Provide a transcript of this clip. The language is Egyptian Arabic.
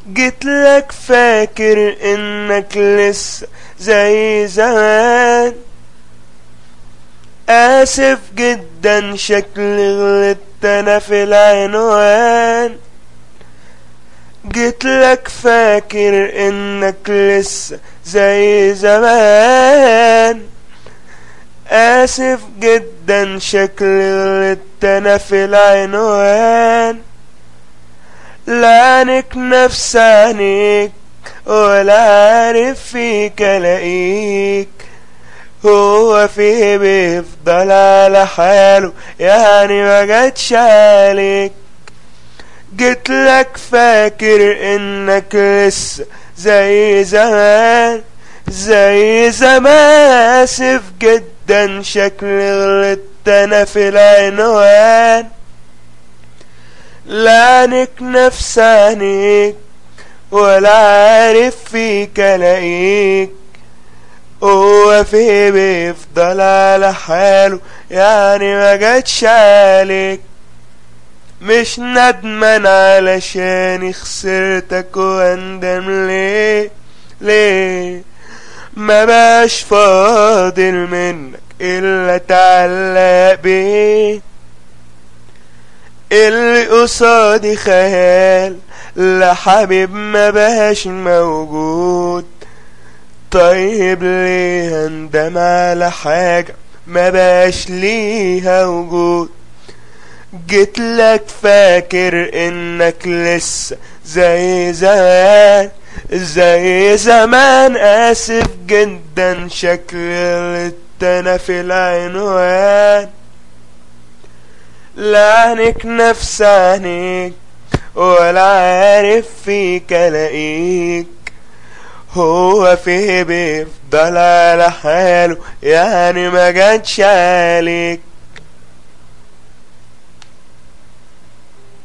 جيت لك فاكر انك لسه زي زمان اسف جدا شكلي غلطت انا في العنوان جيت لك فاكر انك لسه زي زمان اسف جدا شكلي غلطت انا في العنوان لعنك نفس عينيك ولا عارف فيك الاقيك هو فيه بيفضل على حاله يعني ما جاتش عليك جيت لك فاكر انك لسه زي زمان زي زمان اسف جدا شكلي غلطت انا في العنوان لعنك نفس عينيك ولا عارف فيك الاقيك هو فيه بيفضل على حاله يعني ما جاتش عليك مش ندمان علشان خسرتك واندم ليه ليه ما بقاش فاضل منك الا تعلق بيه اللي قصادي خيال لا حبيب ما بقاش موجود طيب ليه هندم على حاجة ما بقاش ليها وجود جيت لك فاكر انك لسه زي زمان زي زمان اسف جدا شكلي انا في العنوان لعنك نفس عينيك ولا عارف فيك الاقيك هو فيه بيفضل على حاله يعني ما جاتش عليك